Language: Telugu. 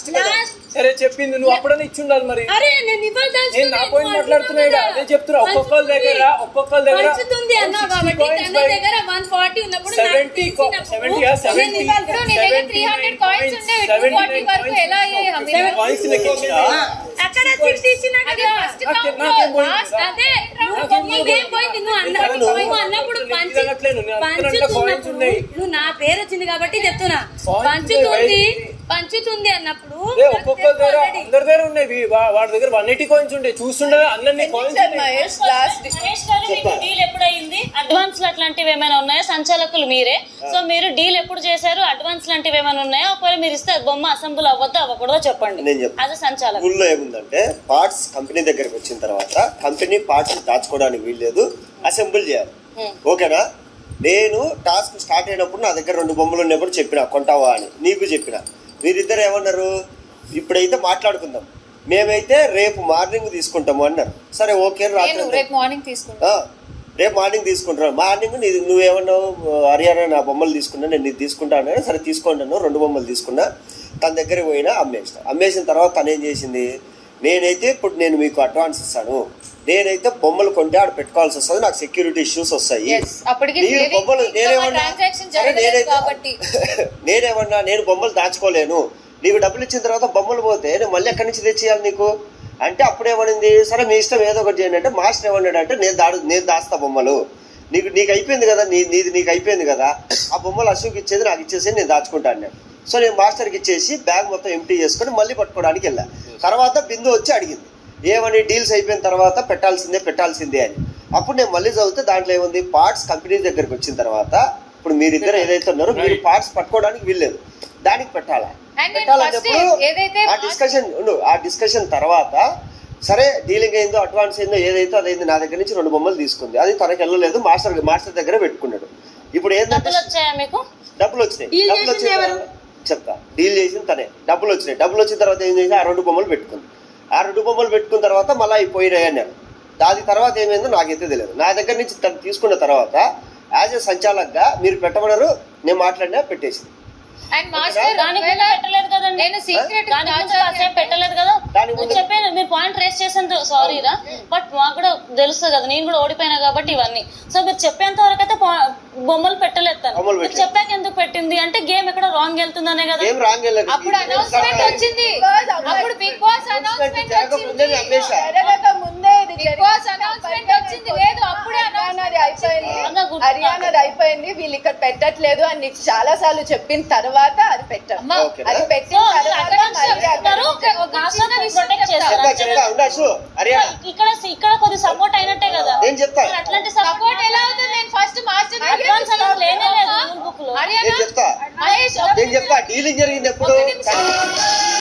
లాస్ట్ కదా Last. సరే చెప్పింది నువ్వు అప్పుడనే ఇచ్చి ఉండాలి మరి అరే నేను ఇవ్వాలి నేను నా పాయింట్ మాట్లాడుతున్నా అదే చెప్తున్నా ఒక్కొక్కరి దగ్గర ఒక్కొక్కరి దగ్గర పంచుతుంది అన్నావు కాబట్టి తన దగ్గర వన్ ఫార్టీ ఉన్నప్పుడు నాకు సెవెంటీ ఇచ్చినప్పుడు సెవెంటీ నేను సెవెంటీ ఇవ్వాలి. ఇప్పుడు నీ దగ్గర 300 coins ఉంటే 240 వరకు ఎలా అయ్యాయి హమీద? పాయింట్స్ లెక్క ఇచ్చినా అక్కడ సిక్స్టీ ఇచ్చిన కదా ఫస్ట్ నాకే- కౌంట్ నాకేం పోయింది? లాస్ట్ అదే నాకేం నీకేం పోయింది నువ్వు అన్నప్పుడు నేను నువ్వు అన్నప్పుడు నేను పంచి అనట్లేను. నేను అనుకున్నట్టు coins పంచుతున్నప్పుడు ఉన్నాయి. నువ్వు నా పేరు వచ్చింది కాబట్టి చెప్తున్నా Coins పంచుతుంది ఉన్నాయి. పంచుతుంది అన్నప్పుడు ఏ ఒక్కొక్కరి దగ్గర అందరి దగ్గర ఉన్నాయి వీ- వా- వాడి దగ్గర వన్ ఎయిటీ కాయిన్స్ ఉండే చూస్తుండే అన్నీ కాయిన్స్ మహేష్ లాస్ట్ మహేష్ గారు మీకు డీల్ ఎప్పుడు అయింది అడ్వాన్స్ అట్లాంటివి ఏమైనా ఉన్నాయా సంచాలకులు మీరే సో మీరు డీల్ ఎప్పుడు చేశారు అడ్వాన్స్ లాంటివి ఏమైనా ఉన్నాయా ఒకవేళ మీరు ఇస్తే అది బొమ్మ అసెంబుల్ అవ్వద్దు అవ్వకూడదో చెప్పండి నేను చెప్తాను. అది సంచాలకులు ఊళ్ళో ఏముందంటే పార్ట్స్ కంపెనీ దగ్గరికి వచ్చిన తర్వాత కంపెనీ పార్ట్స్ దాచుకోవడానికి వీల్లేదు అసెంబుల్ చేయాలి ఓకేనా నేను టాస్క్ స్టార్ట్ అయినప్పుడు నా దగ్గర రెండు బొమ్మలు ఉన్నప్పుడు చెప్పిన కొంటావా అని నీకు చెప్పిన మీరిద్దరు ఏమన్నారు ఇప్పుడైతే మాట్లాడుకుందాం మేమైతే రేపు మార్నింగ్ తీసుకుంటాము అన్నారు సరే ఓకే నేను రాత్రి రేపు మార్నింగ్ తీసుకుంటా ఆ, రేపు మార్నింగ్ తీసుకుంటాను మార్నింగ్ నీ నువ్వేమన్నావు హరియానా నా బొమ్మలు తీసుకున్నా నేను ఇది తీసుకుంటా అన్నా సరే తీసుకుంటాను రెండు బొమ్మలు తీసుకున్నా తన దగ్గరికి పోయినా అమ్మేసిన అమ్మేసిన తర్వాత తను ఏం చేసింది నేనైతే ఇప్పుడు నేను మీకు అడ్వాన్స్ ఇస్తాను నేనైతే బొమ్మలు కొంటే ఆడ పెట్టుకోవాల్సి వస్తుంది నాకు సెక్యూరిటీ ఇష్యూస్ వస్తాయి Yes. అప్పటికి మీరు saving బొమ్మలు ఇంకా నేనేమన్నా మా transaction సరే, జరగలేదు నేనైతే- కాబట్టి. నేనేమన్నా నేను బొమ్మలు దాచుకోలేను నీకు డబ్బులు ఇచ్చిన తర్వాత బొమ్మలు పోతే నేను మళ్ళీ ఎక్కడి నుంచి తెచ్చేయాలి నీకు అంటే అప్పుడేమనింది సరే మీ ఇష్టం ఏదో ఒకటి చేయండి అంటే మాస్టర్ ఏమన్నాడు అంటే నేను దాడు నేను దాస్తా బొమ్మలు నీకు నీకు అయిపోయింది కదా నీ నీది నీకు అయిపోయింది కదా ఆ బొమ్మలు అశోక్ ఇచ్చేది నాకు ఇచ్చేసి నేను దాచుకుంటాను నేను సో నేను మాస్టర్కి ఇచ్చేసి బ్యాగ్ మొత్తం ఎంటీ చేసుకొని మళ్ళీ పట్టుకోవడానికి వెళ్ళా తర్వాత బిందు వచ్చి అడిగింది ఏమని డీల్స్ అయిపోయిన తర్వాత పెట్టాల్సిందే పెట్టాల్సిందే అని అప్పుడు నేను మళ్ళీ చదివితే దాంట్లో ఏముంది పార్ట్స్ కంపెనీ దగ్గరికి వచ్చిన తర్వాత ఇప్పుడు మీరిద్దరు ఏదైతే ఉన్నారో మీరు పార్ట్స్ పట్టుకోవడానికి వీల్లేదు దానికి పెట్టాలా And నేను పెట్టాలన్నప్పుడు first ఏదైతే ఆ డిస్కషన్ ఉండు ఆ డిస్కషన్ తర్వాత సరే డీలింగ్ అయిందో అడ్వాన్స్ అయిందో ఏదైతే అదైంది నా దగ్గర నుంచి రెండు బొమ్మలు తీసుకుంది అది తనకి వెళ్ళలేదు మాస్టర్ మాస్టర్ దగ్గర పెట్టుకున్నాడు ఇప్పుడు ఏంటంటే డబ్బులు వచ్చాయా మీకు డబ్బులు వచ్చినాయి Deal డబ్బులు చేసింది వచ్చిన ఎవరు? తర్వాత- చెప్తా డీల్ చేసింది తనే డబ్బులు వచ్చినాయి డబ్బులు వచ్చిన తర్వాత ఏం చేసి ఆ రెండు బొమ్మలు పెట్టుకుంది ఆ రెండు బొమ్మలు పెట్టుకున్న తర్వాత మళ్ళీ అవి పోయినాయి అన్నారు దాని తర్వాత ఏమైందో నాకైతే తెలియదు నా దగ్గర నుంచి తను తీసుకున్న తర్వాత యాజ్ ఎ సంచాలక్గా మీరు పెట్టమన్నారు నేను మాట్లాడినా పెట్టేసింది అండ్ మాస్టర్ దాని గురించి పెట్టలేదు కదండి నేను సీక్రెట్ దాని గురించి కాసేపు పెట్టలేదు కదా దాని నేను ముందు- చెప్పాను మీరు పాయింట్ రేస్ చేసేంత సారీ రా బట్ మాకు కూడా తెలుస్తుంది కదా నేను కూడా ఓడిపోయినా కాబట్టి ఇవన్నీ సో మీరు చెప్పేంత వరకు అయితే పా- బొమ్మలు పెట్టలేదు తను బొమ్మలు మీరు పెట్టలేదు. చెప్పాక ఎందుకు పెట్టింది అంటే గేమ్ ఎక్కడ రాంగ్ వెళ్తుందనే కదా ఏం రాంగ్ వెళ్ళదు అప్పుడు అనౌన్స్మెంట్ వచ్చింది అప్పుడు బిగ్ బాస్ అనౌన్స్మెంట్ జరగకముందే నేను వచ్చింది అమ్మేశా. జరగక ముందే ఇది బిగ్ బాస్ అనౌన్స్మెంట్ వచ్చింది లేదు అప్పుడే హర్యానాది అయిపోయింది అలా గుర్తు హర్యానాది అయిపోయింది వీళ్ళు ఇక్కడ పెట్టట్లేదు అని నీకు చాలా సార్లు చెప్పిన తర్వాత అది పెట్టారు అమ్మా, ఓకే. అది సో పెట్టిన తర్వాత అడ్వాన్స్ మళ్ళీ చెప్తున్నారు అక్కడ- ఒక చిన్న కాస్త విషయం ప్రొటెక్ట్ చెప్తా. చెప్తా చేస్తారు చెప్తా ఉండొచ్చు హర్యానా ఇక్కడ ఇక్కడ కొద్ది సపోర్ట్ అయినట్టే కదా నేను చెప్తా మరి అట్లాంటి సపోర్ట్ సపోర్ట్ ఎలా అవుతుంది నేను ఫస్ట్ మాస్టర్ అడ్వాన్స్ అనేది లేనే లేదు రూల్ బుక్ లో హర్యానా నేను చెప్తా మహేష్ నేను చెప్తా డీలింగ్ జరిగింది ఎప్పుడు